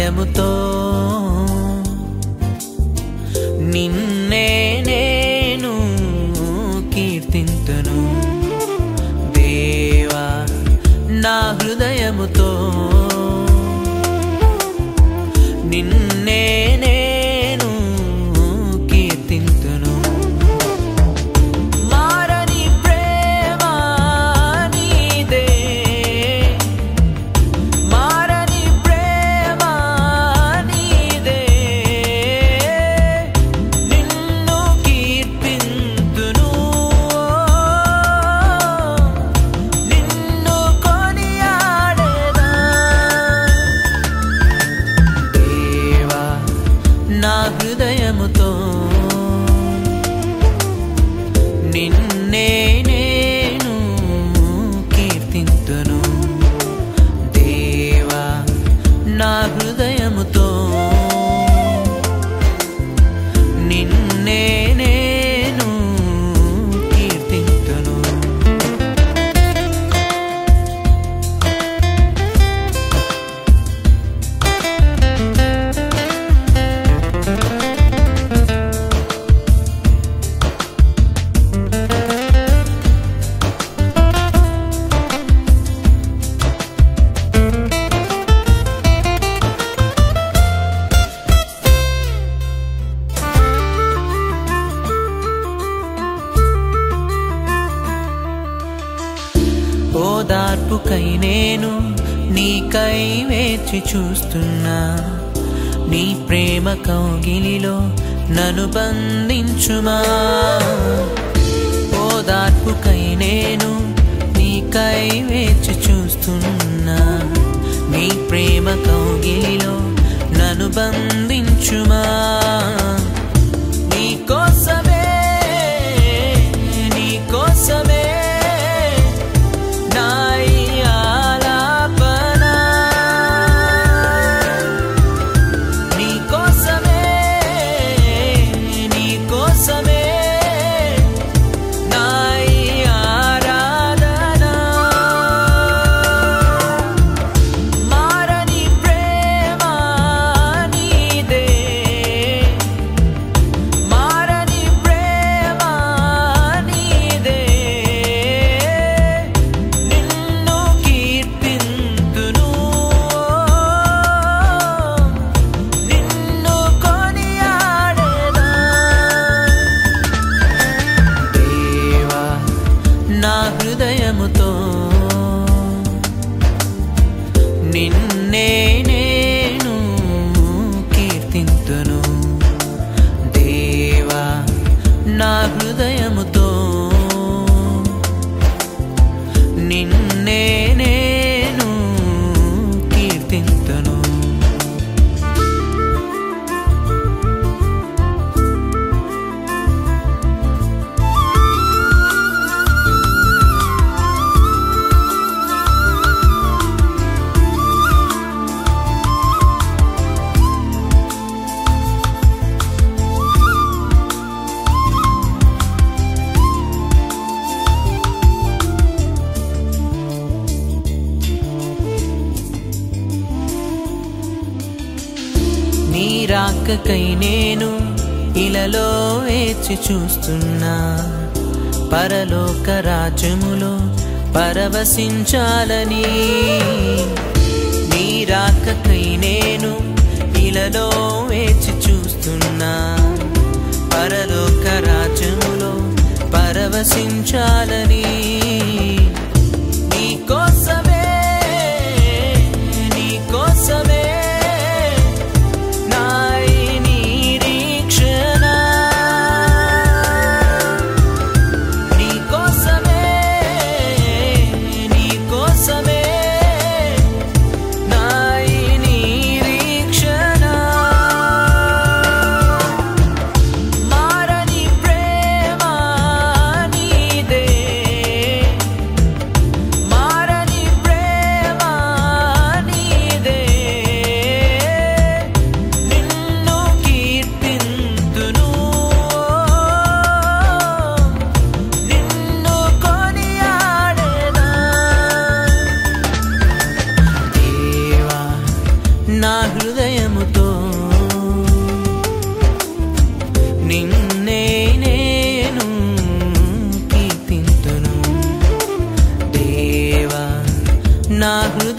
హృదయముతో నిన్నే నేను కీర్తింతును దేవా నా హృదయముతో నిన్నే నేను కీర్తింతును మారని ప్రేమ నీదే మారని ప్రేమ నీదే నిన్ను కీర్తింతును నిన్ను కొనియాడేదా దేవా నా హృదయముతో నిన్నే నేను కీర్తింతును దేవా నా హృదయముతో నిన్నే నేను కీర్తింతును ఓదార్పుకై నేను నీకై వేచి చూస్తున్నా నీ ప్రేమ కౌగిలిలో నన్ను బంధించుమా ఓదార్పుకై నేను నీకై వేచి చూస్తున్నా నీ ప్రేమ కౌగిలిలో నన్ను బంధించుమా నీ కోసమే నీ కోసమే నా ఈ ఆలాపన నీ కోసమే నీ కోసమే నా ఈ ఆరాధన మారని ప్రేమ నీదే మారని ప్రేమ నీదే నిన్ను కీర్తింతును నిన్ను కొనియాడేదా దేవా నా హృదయముతో నిన్నే నేను కీర్తింతును దేవా నా హృదయముతో నిన్నే నేను కీర్తింతును నీ రాకకై నేను ఇలలో వేచి చూస్తున్నా పరలోక రాజ్యములో పరవశించాలని నీ రాకకై నేను ఇలలో వేచి చూస్తున్నా పరలోక రాజ్యములో పరవశించాలని నీ కోసమే నీ కోసమే నాయ నిరీక్షణ నీ కోసమే నీ కోసమే నాయ నిరీక్షణ మారని ప్రేమ నీదే హృదయముతో నిన్నే నేను కీర్తింతును దేవా నా హృదయ